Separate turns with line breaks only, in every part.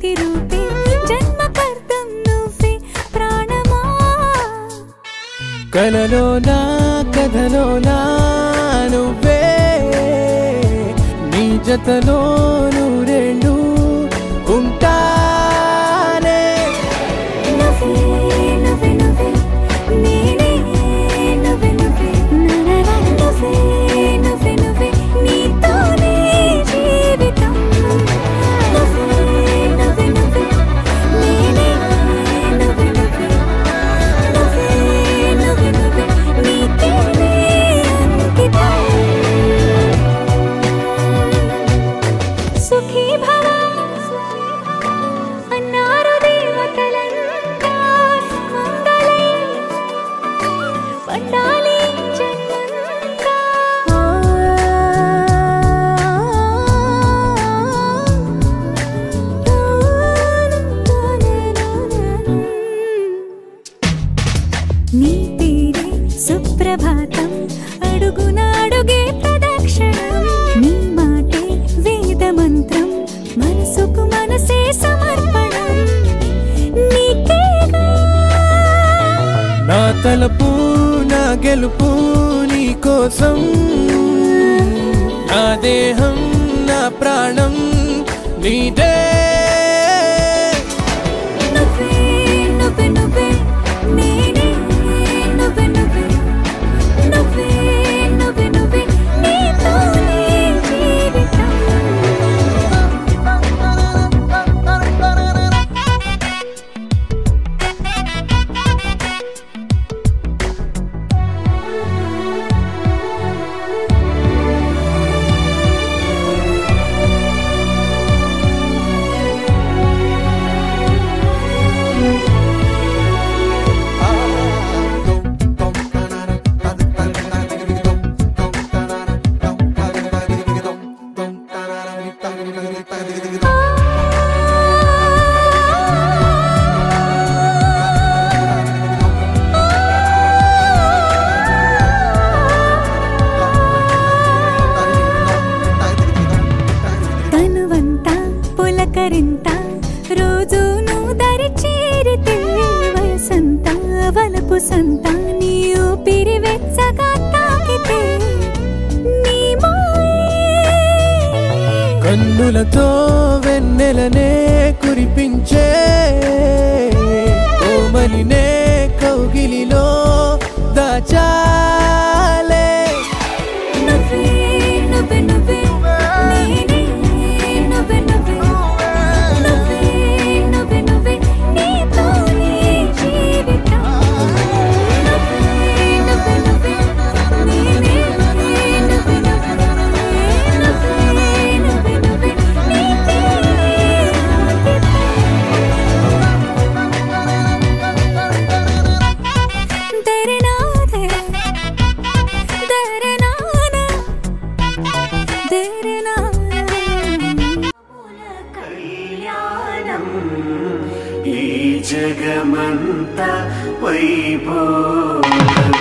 ప్రతిరూపే జన్మకర్తం నువ్వే ప్రాణమా
కలలోనా కథలోనా నువ్వే నీ జతలోను రెండు ఉంటానే
నువ్వే నువ్వే నువ్వే నేనే నువ్వే నువ్వే నననా నువ్వే నువ్వే నువ్వే నీతోనే జీవితం నువ్వే నువ్వే నువ్వే నేనే నువ్వే నువ్వే నువ్వే నువ్వే నువ్వే నీకేనే అంకితం సుఖీ భవ అన్నారు దేవతలంతా మంగళే పండాలి జన్మంతా నీ పేరే సుప్రభాతం అడుగునాడుగే ప్రదక్షిణం నీ మాటే వేద మంత్రం మనసుకు మనసే సమర్పణం నీకేగా
నా తలపు నా గెలుపు నీ కోసం నా దేహం నా ప్రాణం నీదే
నువ్వే నువ్వే నువ్వే నేనే నువ్వే నువ్వే నువ్వే నువ్వే నువ్వే నీతోనే జీవితం తనువంతా పులకరింత రోజు నువ్వు దరి చేరితే వయసంత వలపు సంత నీ ఊపిరి వెచ్చగా తాకితే నీ మాయే
కన్నులతో వెన్నెలనే కురిపించే కోమలినే కౌగిలిలో దాచాలే
నువ్వే నువ్వే నువ్వే నేనే నువ్వే నువ్వే నువ్వే నువ్వే నువ్వే నీతోనే జీవితం నువ్వే నువ్వే నువ్వే నేనే నువ్వే నువ్వే నువ్వే నువ్వే నువ్వే నీతోనే అంకితం దరినాదే దరనానా దరనానా కళ్యాణం
ఈ జగమంత వైభోగం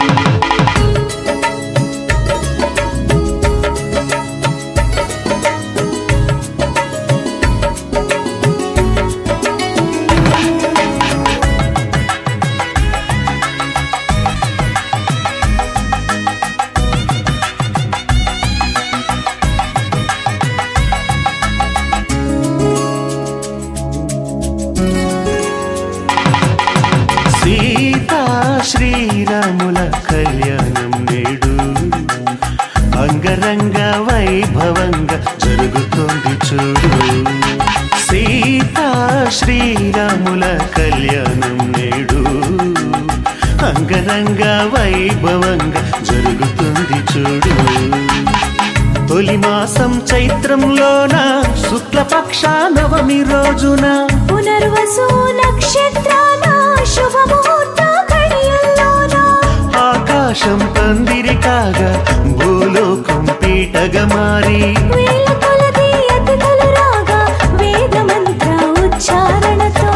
సీతా శ్రీరాముల కళ్యాణం నేడు అంగరంగ వైభవంగా జరుగుతోంది చూడు సీతా శ్రీరాముల కళ్యాణం నేడు అంగరంగ వైభవంగా జరుగుతుంది చూడు తొలి మాసం చైత్రంలోన శుక్లపక్ష నవమి రోజున
పునర్వసు నక్షత్రాల శుభముహూర్త ఘడియల్లోన
ఆకాశం పందిరి కాగా భూలోకం పీటగా మారి
వేల కొలది అతిథులు రాగా వేద మంత్ర ఉచ్చారణతో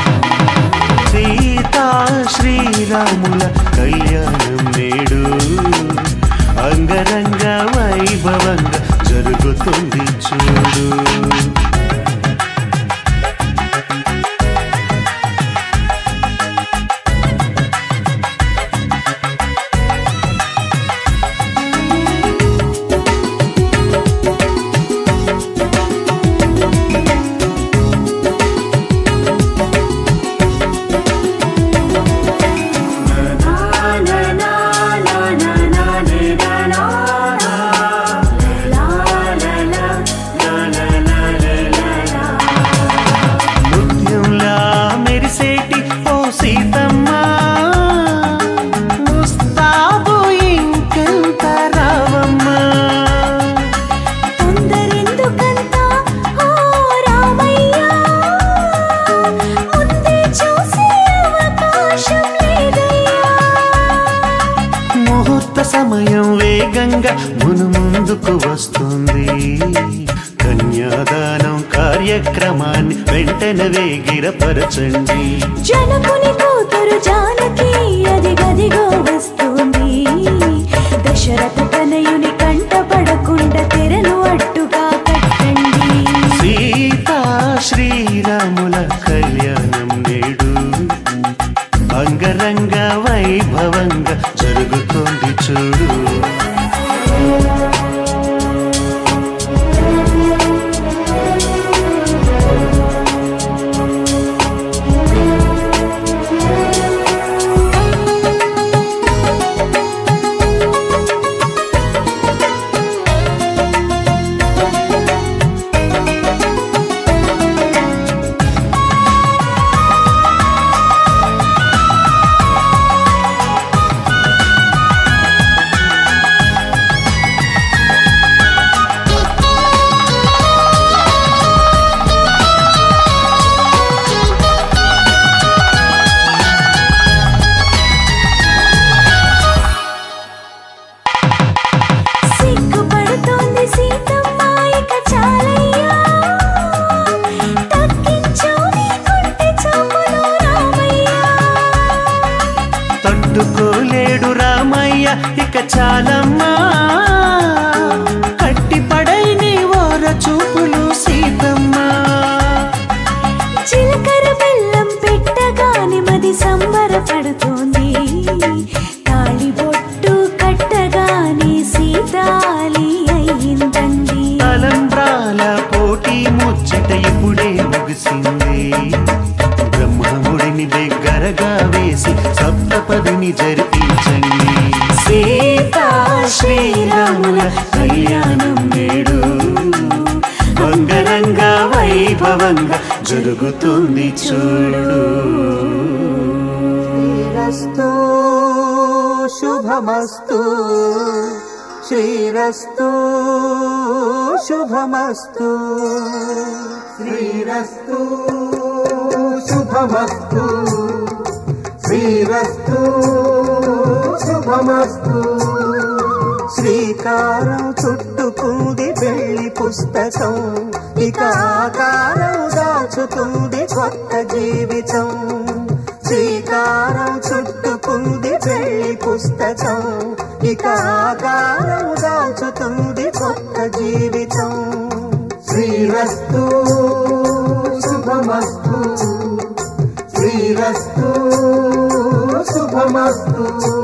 సీతా శ్రీరాముల కళ్యాణం నేడు అంగరంగ వైభవంగా జరుగుతుంది చూడు కార్యక్రమాన్ని వెంటనే వేగిరపరచండి
జనకుని కూతురు జానకి అది గదిగో వస్తుంది దశరథ తనయుని కంటపడకుండా తెరను అడ్డుగా కట్టండి
సీతా శ్రీరాముల కళ్యాణం నేడు అంగరంగ వైభవంగా జరుగుతోంది చూడు
సిగ్గుపడుతోంది సీతమ్మ ఇక చాలయ్యా తగ్గించు నీ కొంటె చూపులు రామయ్యా
తట్టుకోలేడు రామయ్య ఇక చాలమ్మా కట్టిపడై నీ ఓర చూపులు సీతమ్మా
చిలకర బెల్లం పెట్టగానే మది సంబరపడుతోంది తాళి బొట్టు కట్టగానే సీతాలి అయ్యిందండి
తలంబ్రాల పోటీ ముచ్చట ఇప్పుడే ముగిసింది బ్రహ్మముడిని దగ్గరగా వేసి సప్తపదిని జరిపించండి సీతా శ్రీరాముల కళ్యాణం నేడు అంగరంగ వైభవంగా జరుగుతుంది చూడు
శ్రీరస్తు శుభమస్తు శ్రీరస్తు శుభమస్తు శ్రీరస్తు శుభమస్తు శ్రీరస్తు శుభమస్తు శ్రీకారం చుట్టుకుంది పెళ్లి పుస్తకం ఇక ఆకారం దాచుతుంది కొత్త జీవితం శ్రీకారం చుట్టుకుంది పెళ్లి పుస్తకం ఇక ఆకారం దాచుతుంది కొత్త జీవితం శ్రీరస్తు శుభమస్తు శ్రీరస్తు శుభమస్తు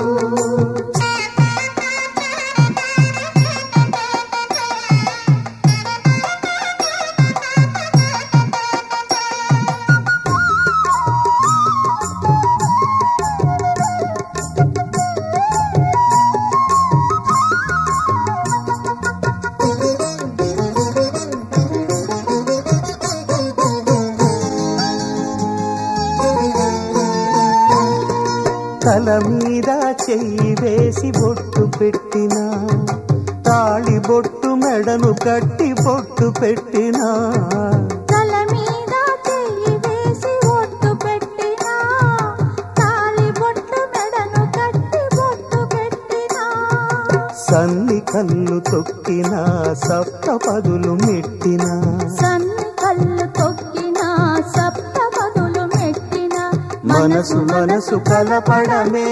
తల మీద చెయ్యి వేసి బొట్టు పెట్టిన తాళి బొట్టు మెడను కట్టి బొట్టు పెట్టిన
తల మీద చెయ్యి వేసి ఒట్టు పెట్టినా తాళి బొట్టు మెడను కట్టి బొట్టు పెట్టినా
సన్ని కళ్ళు తొక్కిన సప్త పదులు మెట్టిన
సన్ని కళ్ళు తొక్కినా సప్త పదులు మెట్టినా
మనసు మనసు కలపడమే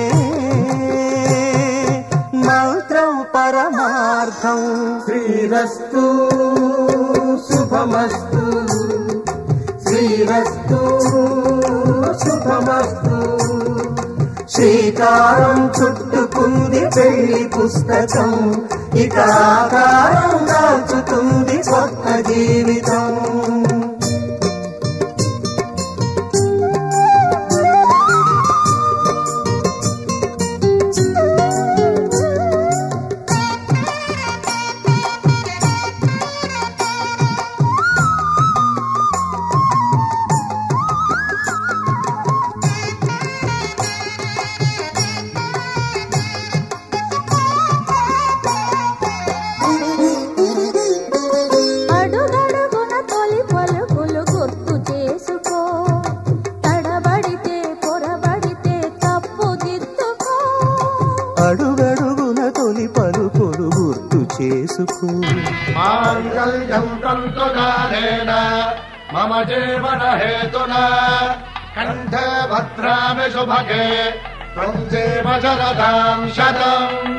మంత్రం పరమార్థం శ్రీరస్తు శుభమస్తు శ్రీరస్తు శుభమస్తు శ్రీకారం చుట్టుకుంది పెళ్లి పుస్తకం ఇక ఆకారం దాచుతుంది కొత్త జీవితం
అడుగడుగున తొలి పలుకులు గుర్తు చేసుకో తడబడితే పొరబడితే తప్పు దిద్దుకో
అడుగడుగున తొలి పలుకులు గుర్తు చేసుకో
మాంగళ్యం తంతుకారేణ मम जीवन हेतुना कण्ठे भद्रामि सुभगे त्वम् जीव शरदाम् शतम्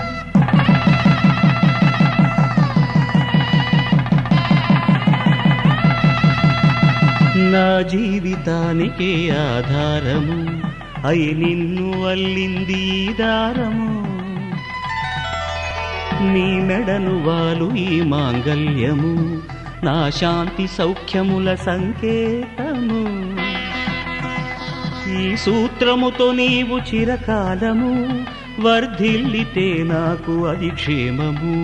నా జీవితానికే ఆధారము అయి నిన్ను అల్లింది ఈ దారము నీ మెడను వాలు ఈ మాంగల్యము నా శాంతి సౌఖ్యముల సంకేతము ఈ సూత్రముతో నీవు చిరకాలము వర్ధిల్లితే నాకు అది క్షేమము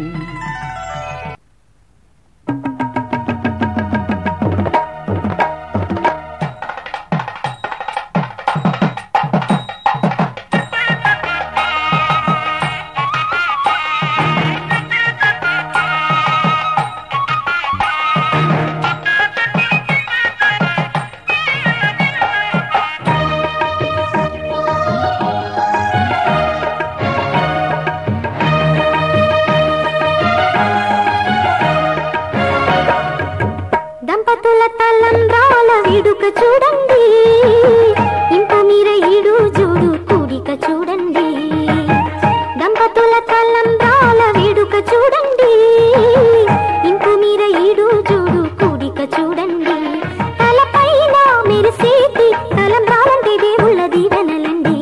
దంపతుల తలంబ్రాల విడుక చూడండి ఇంత మీర ఈడు జోడు కూడిక చూడండి దంపతుల తలంబ్రాల విడుక చూడండి ఇంత మీర ఈడు జోడు కూడిక చూడండి తలపైన మెరిసేటి తలంబ్రాలంటే దేవుళ్ళ దీవెనలండి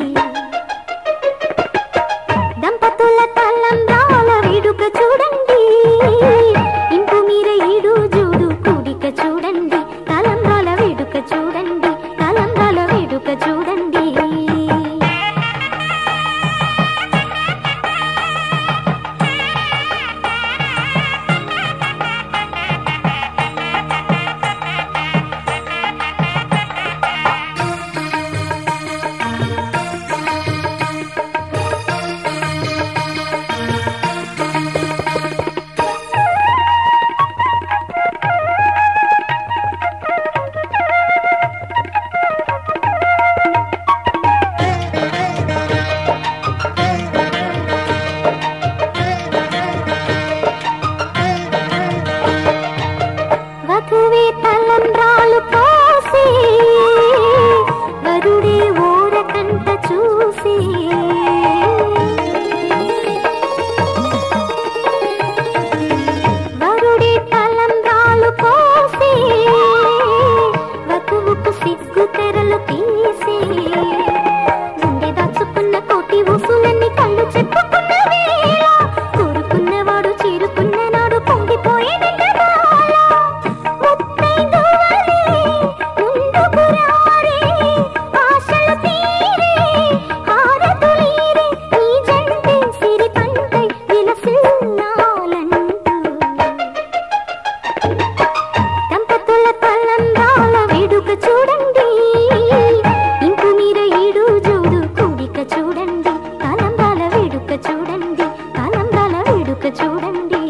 దంపతుల తలంబ్రాల వేడుక చూడండి ఇంపు మీర ఈడు జోడు కూడిక చూడండి తలంబ్రాల వేడుక చూడండి తలంబ్రాల వేడుక చూడండి వధువే తలంబ్రాలు పోసి వరుడే ఓరకంట చూసి వరుడే తలంబ్రాలు పోసి వధువుకు సిగ్గు తెరలు తీసి గుండె దాచుకున్న కోటి ఊసులన్నీ కళ్ళు చెప్పుకున్న వేళ కోరుకున్నవాడు చేరుకున్న నాడు పొంగిపోయే బాల ముత్తైదువలే ముందుకు రారే ఆశలు తీరే హారతులీరే నీ జంటే సిరి పంటై విలసిల్లాలంటూ దంపతుల తలంబ్రాల వేడుక చూడండి ఇంపు మీర ఈడు జోడు కూడిక చూడండి తలంబ్రాల వేడుక చూడండి తలంబ్రాల వేడుక చూడండి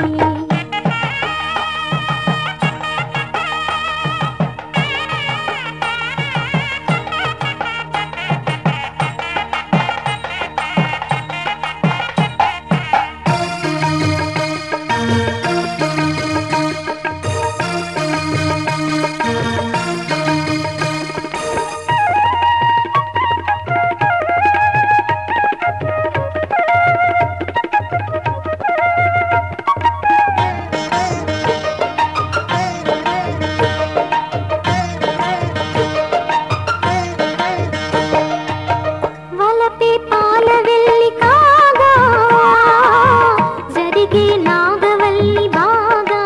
వలపే పాల వెళ్ళి కాగా జరిగే నాగవల్లి బాగా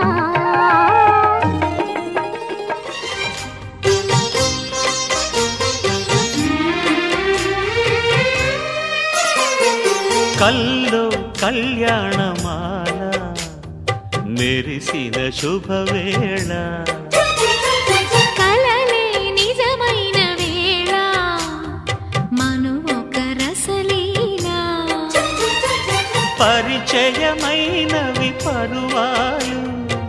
కల్లో కళ్యాణమాల మెరిసిన శుభవేళ
కలలే నిజమైన వేళ మను ఒక రసలీలా
పరిచయమైనవి పరువాలు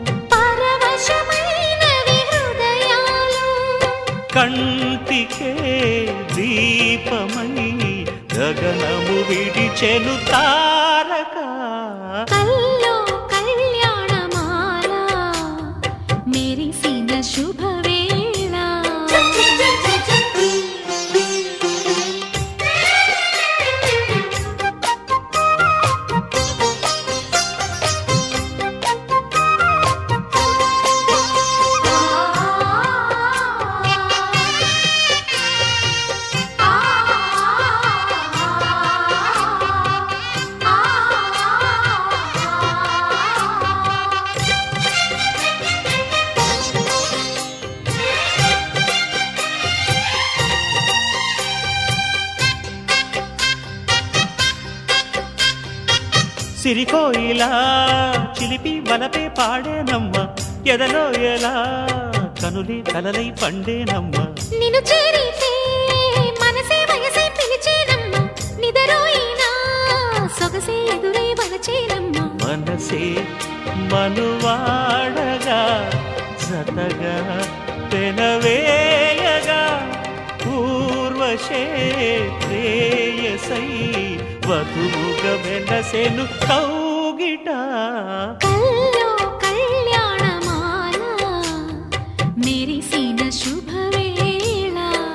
పరవశమైనవి హృదయాలు
కంటికే దీపమై గగనము విడిచెను తారక
కల్లో కళ్యాణమాల మెరిసిన శుభ
సిరికోయిలా చిలిపి వలపే పాడేనమ్మ ఎదలో ఎలా కనులే కలలై పండేనమ్మ
నిన్ను చేరితే మనసే వయసే పిలిచేనమ్మ నిదరోయినా సొగసే ఎదురై వలచేనమ్మ
మనసే మనువాడగా జతగా పెనవేయగా పూర్వశే ప్రేయసై వధువుగా వెనసెను కౌగిట
కల్లో కళ్యాణమాల మెరిసిన శుభవేళ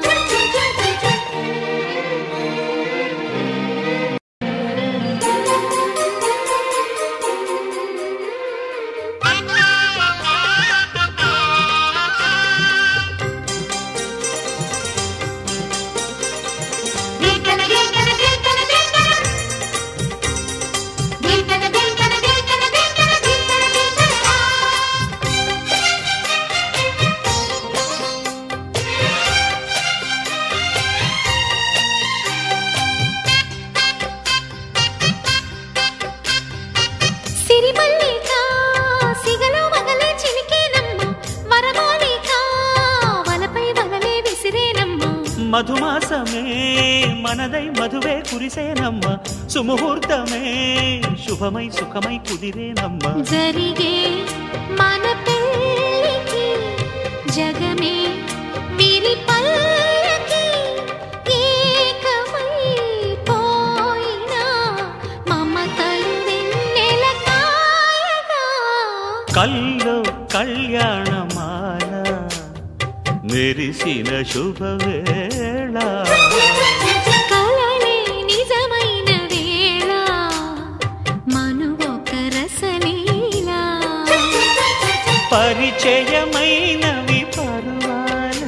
సిరిమల్లిక సిగలో వగలే చిలికేనమ్మ వరమాలిక వలపై వలలే విసిరేనమ్మ
మధుమాసమే మనదై మధువే కురిసేనమ్మ సుముహూర్తమే శుభమై సుఖమై కుదిరేనమ్మ
జరిగే మన పెళ్ళికి జగమే విరి పల్లకి ఏకమై పోయినా మమతలు వెన్నెల కాయగా
కల్లో కళ్యాణమాల మెరిసిన శుభవేళ
కలలే నిజమైన వేళ మనువొక రసలీలా
పరిచయమైనవి పరువాలు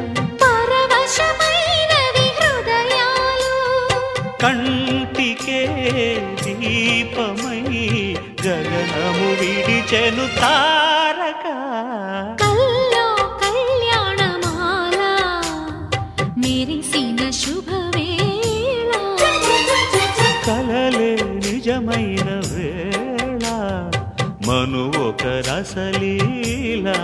పరవశమైనవి హృదయాలు
కంటికే దీపమై గగనము విడిచెను తారక
కల్లో కళ్యాణమాల మెరిసిన శుభవేళ
కలలే నిజమైన వేళ మను ఒక రసలీలా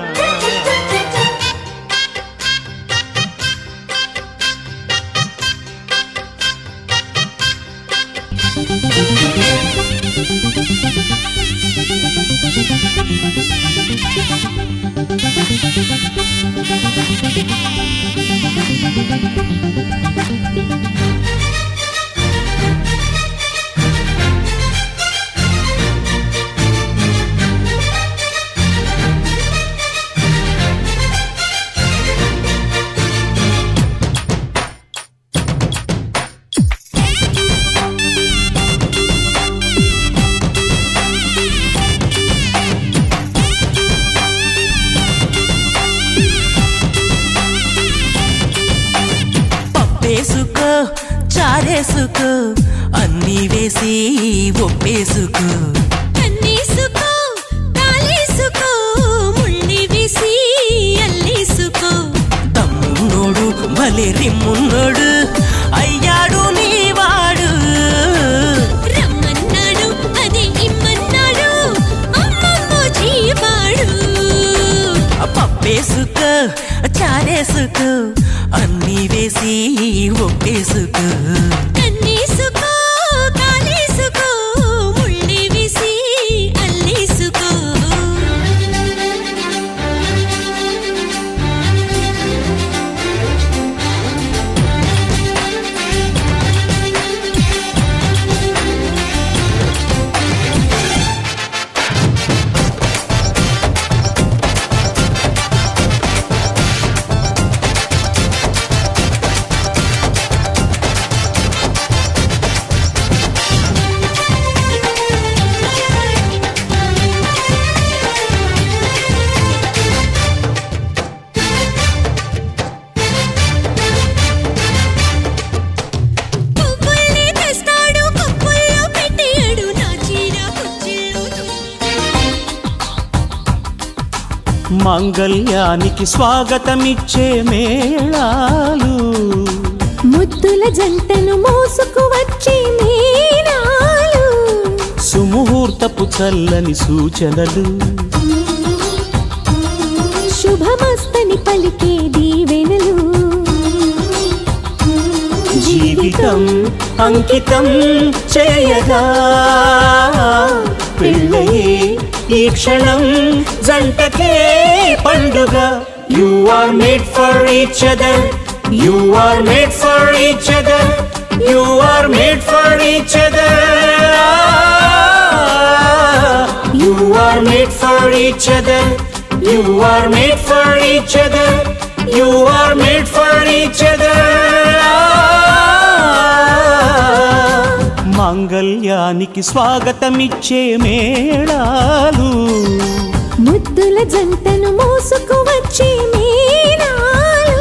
పప్పేసుకో చారేసుకో అన్నీ వేసి ఒప్పేసుకో
కన్నేసుకో తాళేసుకో ముళ్ళి వేసి అల్లేసుకో
తమ్మున్నోడు భలే రిమ్మున్నోడు అయ్యాడు నీవాడు
రమ్మన్నాడు అదే ఇమ్మన్నాడు అమ్మమ్మ జీవాడు
పప్పేసుకో చారేసుకో అన్నీ వేసి ఒప్పేసుకో
కన్నేసుకో తాళేసుకో ముళ్ళి వేసి అల్లేసుకో పువ్వుల్ని తెస్తాడు కప్పుల్లో పెట్టేయడు నా చీర కుచ్చిళ్ళు
మాంగళ్యానికి స్వాగతమిచ్చే మేళాలు
ముద్దుల జంటను మోసుకు వచ్చే మీనాలు
సుముహూర్త చల్లని సూచనలు
శుభమస్తని పలికే దీవెనలు
జీవితం అంకితం చేయగా పెళ్ళయే ఈ క్షణం జంటకే పండుగ you are made for each other you are made for each other you are made for each other you are made for each other you are made for each other you are made for each మాంగళ్యానికి స్వాగతమిచ్చే మేళాలు
ముద్దుల జంటను మోసుకు వచ్చే మీనాలు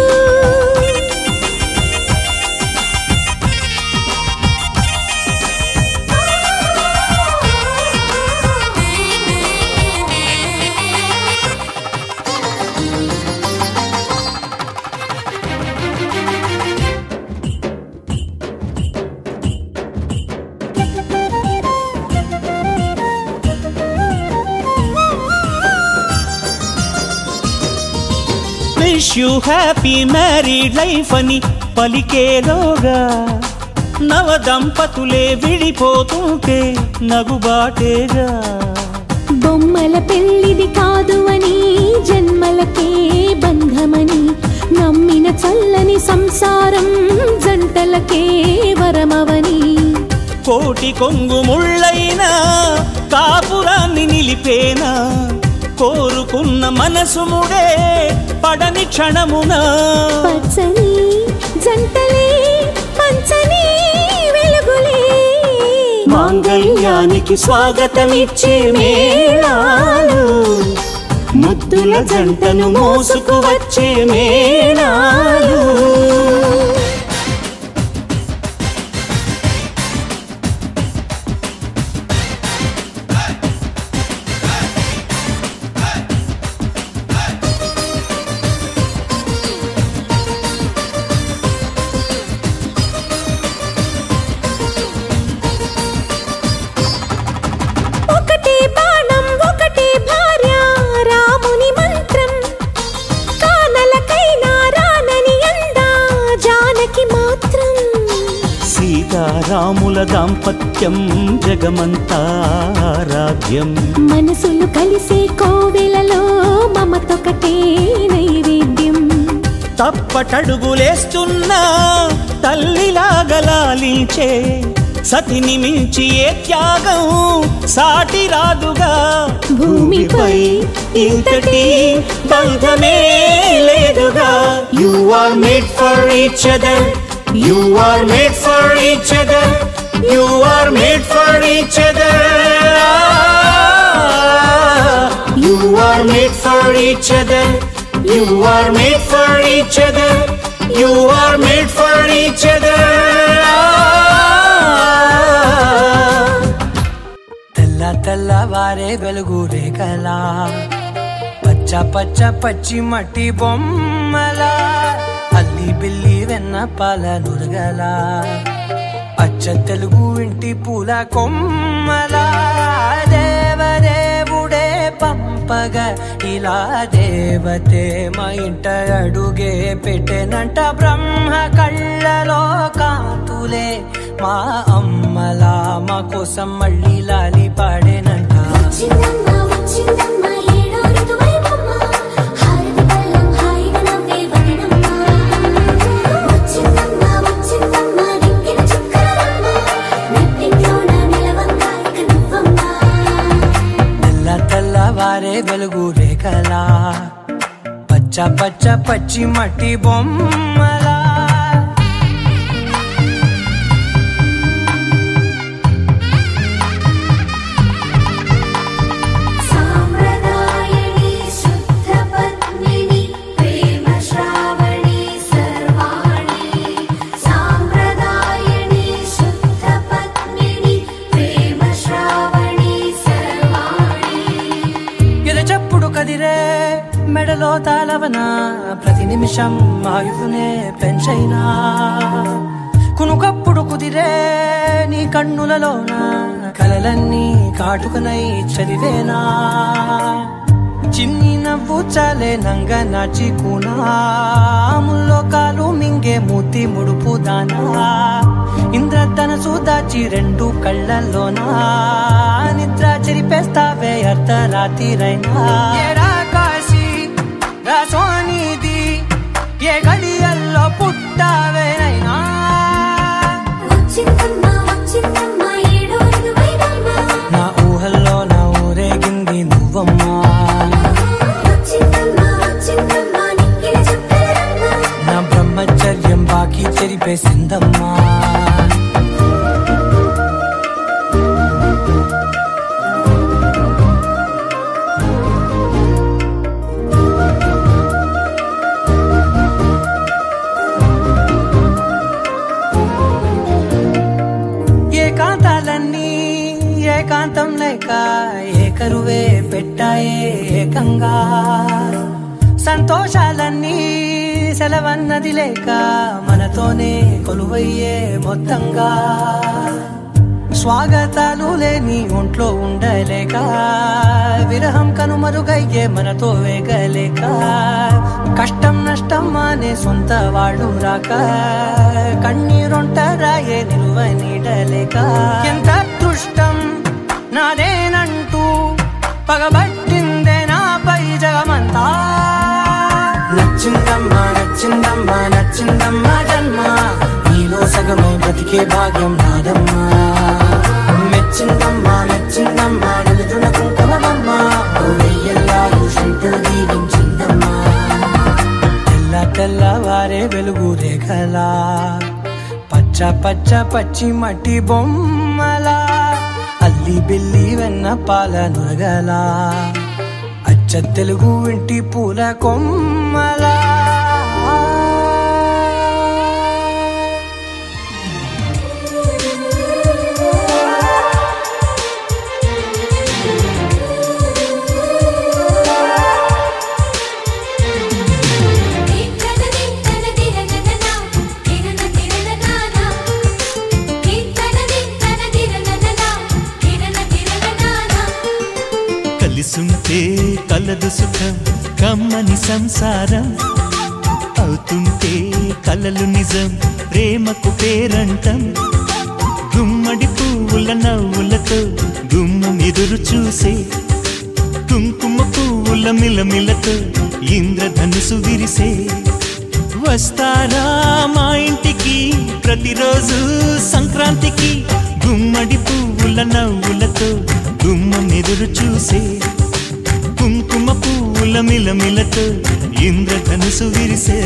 wish you happy married life అని పలికేలోగా నవ దంపతులే విడిపోతుంటే నగుబాటేగా
బొమ్మల పెళ్లిది కాదు అని జన్మలకే బంధమని నమ్మిన చల్లని సంసారం జంటలకే వరమవని
కోటి కొంగు ముళ్ళైనా కాపురాన్ని నిలిపేనా కోరుకున్న మనసు ముడే పడని క్షణమునా
పచ్చని జంటలే పంచని వెలుగులే
మాంగళ్యానికి స్వాగతమిచ్చే మేళాలు ముద్దుల జంటను మోసుకు వచ్చే మేళాలు
ఒకటే బాణం ఒకటే భార్య రాముని మంత్రం కానలకైనా రానని అందా జానకి మాత్రం
సీతారాముల దాంపత్యం జగమంతా ఆరాధ్యం
మనసులు కలిసే కోవెలలో మమతొకటే నైవేద్యం
తప్పటడుగులేస్తున్నా తల్లిలాగా లాలించే సతిని మించి ఏ త్యాగం సాటి రాదుగా భూమిపై ఇంతటి బంధమే లేదుగా you are made for each other you are made for each other you are made for each other you are made for each other you are made for each other you are made for each other
తెల్ల తెల్లవారే వెలుగు రేఖలా పచ్చ పచ్చ పచ్చి మట్టి బొమ్మలా అల్లి బిల్లి వెన్న పాల నురగలా అచ్చ తెలుగు ఇంటి పూల కొమ్మలా దేవదేవుడే పంపగ ఇలా దేవతే మా ఇంట అడుగే పెట్టెనంట బ్రహ్మ కళ్ళలో కాతులే మా అమ్మలా మా కోసం మళ్ళీ లాలి పాడేనంట
వచ్చిందమ్మ వచ్చిందమ్మ ఏడో ఋతువైవమ్మ హారతి పళ్ళం హాయిగా నవ్వే వదనమ్మ వచ్చిందమ్మ వచ్చిందమ్మ దిక్కిన చుక్కలమ్మ నెట్టింట్లోన నిలవంగా ఇక నువ్వమ్మ
తెల్ల తెల్లవారే వెలుగు రేఖలా పచ్చ పచ్చ పచ్చి మట్టి బొమ్మలా
సామ్రదాయని శుద్ధ పద్మిని ప్రేమ శ్రావణి సర్వాణి సామ్రదాయని శుద్ధ పద్మిని ప్రేమ శ్రావణి సర్వాణి
ఎద చప్పుడు కదిరే మెడలో తాళవన ప్రతి నిమిషం ఆయువునే పెంచైనా కునుకప్పుడు కుదిరే నీ కన్నులలోన కలలన్నీ కాటుకనై చదివేనా చిన్ని నవ్వు చాలే నంగ నాచి కూనాముల్లో కాలు మింగే మూతి ముడుపు దానా ఇంద్రధనసు దాచి రెండు కళ్ళల్లోనా నిద్ర చెరిపేస్తావే అర్ధరాత్రిరైనా ఏరా కాశీ రా సోనిది ఏ గడియల్లో పుట్టావేనైనా
వచ్చిందమ్మా వచ్చిందమ్మా ఏడో ఇరవైదమ్మా
నా ఊహల్లో నా ఊరేగింది నువ్వమ్మా
వచ్చిందమ్మా వచ్చిందమ్మా నిక్కిన చుక్కలమ్మా
నా బ్రహ్మచర్యం బాకీ చెరిపేసిందమ్మా ఏకాంతాలన్నీ ఏకాంతం లేక ఏకరువే పెట్టాయే ఏకంగా సంతోషాలన్నీ సెలవన్నది లేక మనతోనే కొలువయ్యే మొత్తంగా స్వాగతాలు లేని ఒంట్లో ఉండలేక విరహం కనుమరుగయ్యే మనతో వేగలేక కష్టం నష్టం అనే సొంత వాళ్ళు రాక కన్నీరొంటరాయే నిలువ నీడలేక ఎంత అదృష్టం నాదేనంటూ పగబట్టిందే నాపై జగమంతా నచ్చిందమ్మా నచ్చిందమ్మా నచ్చిందమ్మా జన్మ నీలో సగమై బ్రతికే భాగ్యం నాదమ్మా మెచ్చిందమ్మా మెచ్చిందమ్మా నిలుతున్న కుంకుమమ్మా ఓ వెయ్యల్లాలు శంకరు దీవించిందమ్మా తెల్ల తెల్లవారే వెలుగు రేఖలా పచ్చ పచ్చ పచ్చి మట్టి బొమ్మలా అల్లి బిల్లి వెన్న పాల నురగలా అచ్చ తెలుగు ఇంటి పూల కొమ్మలా
కీర్తనది తనది రనననా కిరణ కిరణనానా కీర్తనది తనది రనననా కిరణ కిరణనానా
కలిసుంటే కలదు సుఖం కమ్మని సంసారం అవుతుంటే కలలు నిజం ప్రేమకు పేరంటం గుమ్మడి పువ్వుల నవ్వులతో గుమ్మం ఎదురు చూసే కుంకుమ పువ్వుల మిలమిలతో ఇంద్రధనుసు విరిసే వస్తారా మా ఇంటికి ప్రతిరోజు సంక్రాంతికి గుమ్మడి పువ్వుల నవ్వులతో గుమ్మం ఎదురు చూసే కుంకుమ పువ్వుల మిలమిలతో ఇంద్రధనుసు విరిసే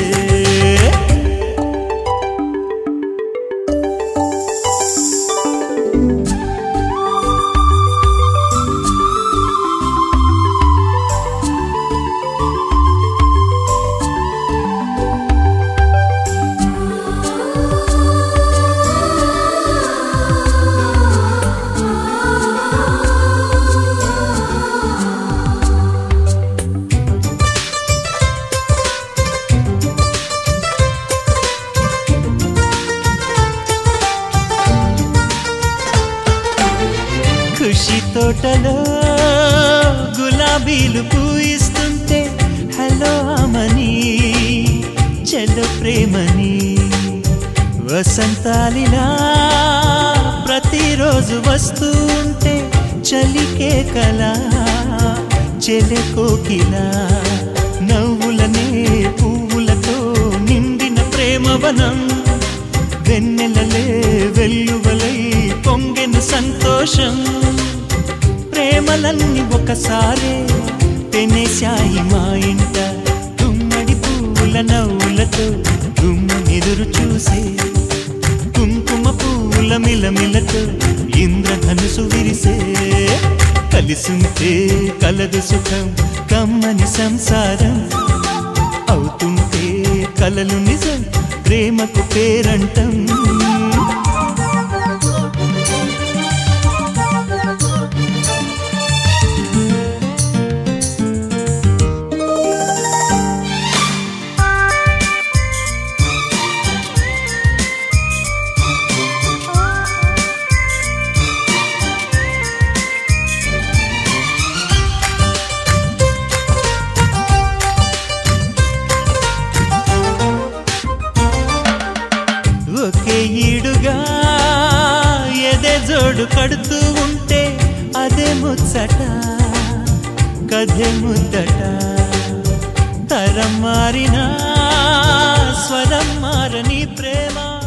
ఖుషి తోటలో గులాబీలు పూయిస్తుంటే హలో అమని చెల్లో ప్రేమని వసంతాలిలా ప్రతిరోజు వస్తూ ఉంటే చలికే కలా చెలె కోకిలా నవ్వులనే పువ్వులతో నిండిన ప్రేమవనం వెన్నెలలే వెల్లువలై పొంగెను సంతోషం ప్రేమలన్నీ ఒకసారే తెనేశాయి మా ఇంట గుమ్మడి పువ్వుల నవ్వులతో గుమ్మెదురు చూసే కుంకుమ పువ్వుల మిలమిలతో ఇంద్రధనుసు విరిసే కలిసుంటే కలదు సుఖం కమ్మని సంసారం అవుతుంటే కలలు నిజం ప్రేమకు పేరంటం జతలు కడుతూ ఉంటే అదే ముచ్చట కథే ముద్దట తరం మారినా స్వరం మారని ప్రేమ